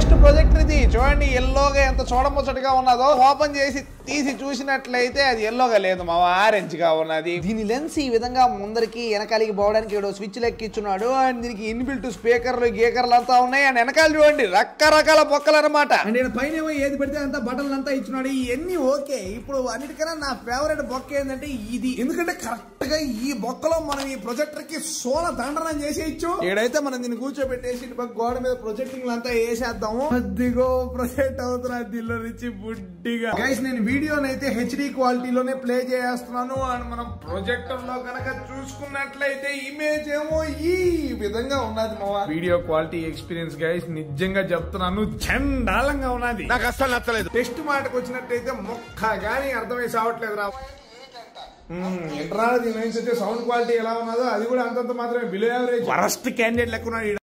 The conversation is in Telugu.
లేటెస్ట్ ప్రొజెక్టర్ ఇది చూడండి ఎల్లోగా ఎంత చూడముచ్చటగా ఉన్నదో ఓపెన్ చేసి తీసి చూసినట్లయితే అది ఎల్లోగా లేదు మా ఆరెంజ్ గా ఉన్నది దీని లెన్స్ ఈ విధంగా ముందరికి వెనకాలికి పోవడానికి ఏడో స్విచ్ లెక్కిచ్చున్నాడు అండ్ దీనికి ఇన్బిల్ట్ స్పీకర్లు గీకర్లు అంతా ఉన్నాయి అండ్ వెనకాల చూడండి రకరకాల బొక్కలు అనమాట అండ్ ఈయన పైన ఏమో ఏది పెడితే అంతా బటన్లు అంతా ఇచ్చినాడు ఇవన్నీ ఓకే ఇప్పుడు అన్నిటికన్నా నా ఫేవరెట్ బొక్క ఏంటంటే ఇది ఎందుకంటే కరెక్ట్ గా ఈ బొక్కలో మనం ఈ ప్రొజెక్టర్ కి సోల దండనం చేసేయచ్చు ఏడైతే మనం దీన్ని కూర్చోబెట్టేసి ఇటు పక్క గోడ మీద ప్రొజెక్టింగ్ అంతా వేసేద్దాము అదిగో ప్రొజెక్ట్ అవుతున్నా దీనిలో నుంచి బుడ్డిగా గైస్ నేను వీడియోనైతే హెచ్డి క్వాలిటీలోనే ప్లే చేస్తున్నాను అండ్ మనం ప్రొజెక్టర్ లో కనుక చూసుకున్నట్లయితే ఇమేజ్ ఏమో ఈ విధంగా ఉన్నది మా వీడియో క్వాలిటీ ఎక్స్పీరియన్స్ గైస్ నిజంగా చెప్తున్నాను చండాలంగా ఉన్నది నాకు అస్సలు నచ్చలేదు టెస్ట్ మాటకు వచ్చినట్టయితే మొక్క గానీ అర్థమై సావట్లేదు రా ఎంట్రా దీని నుంచి వచ్చే సౌండ్ క్వాలిటీ ఎలా ఉన్నదో అది కూడా అంతంత మాత్రమే బిలో యావరేజ్ వరస్ట్ క్యాండిడేట్ లెక్క ఉన్నాడు ఈడ.